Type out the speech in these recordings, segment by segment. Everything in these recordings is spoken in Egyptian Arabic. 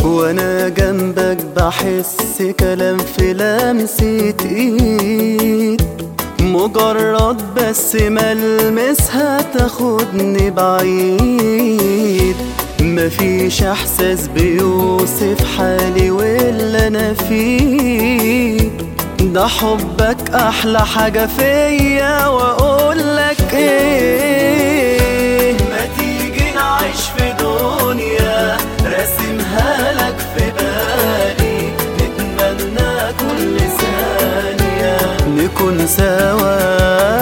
وانا جنبك بحس كلام في لمسة ايد مجرد بس ملمسها تاخدني بعيد مفيش احساس بيوصف حالي واللي انا فيه ده حبك احلى حاجة فيا واقولك ايه ما تيجي نعيش في دنيا راسمها لك في بالي نتمنى كل ثانية نكون سوا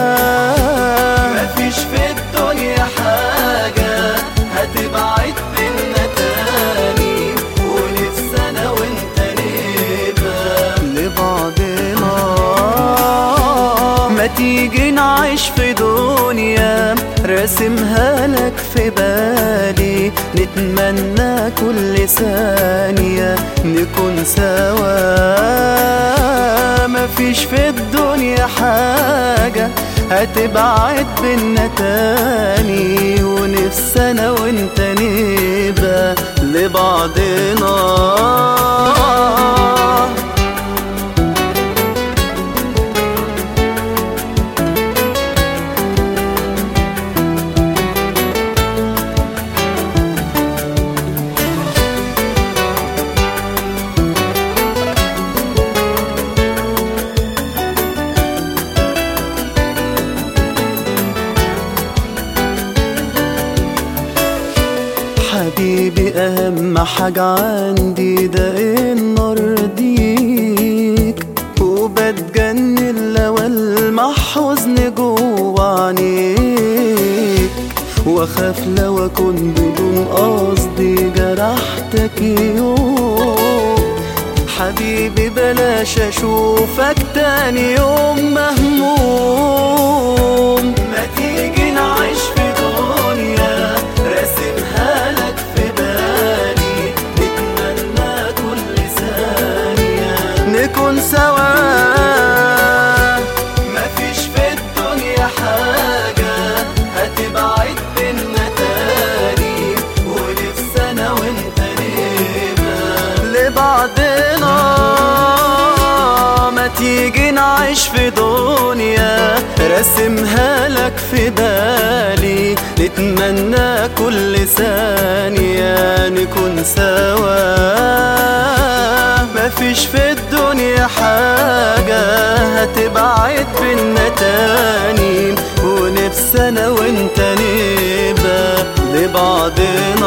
مفيش في الدنيا حاجة هتبعد بينا تاني ونفسي انا وانت نبقى لبعضنا ما تيجي نعيش في دنيا راسمها لك في بالي نتمنى كل ثانية نكون سوا مفيش في الدنيا حاجة هتبعد بينا تاني ونفسي انا وانت نبقى لبعضنا حبيبي أهم حاجة عندي ده إن أرضيك وبتجنن لو ألمح حزن جوا عينيك وأخاف لو أكون بدون قصدي جرحتك يوم حبيبي بلاش أشوفك تاني يوم مهموم ما تيجي نعيش في دنيا راسمها لك في بالي نتمنى كل ثانية نكون سوا مفيش في الدنيا حاجة هتبعد بينا تاني ونفسي انا وانت نبقى لبعضنا ما تيجي نعيش في دنيا راسمها لك في بالي نتمنى كل ثانية نكون سوا مفيش في الدنيا حاجة هتبعد بينا تاني ونفسي انا وانت نبقى لبعضنا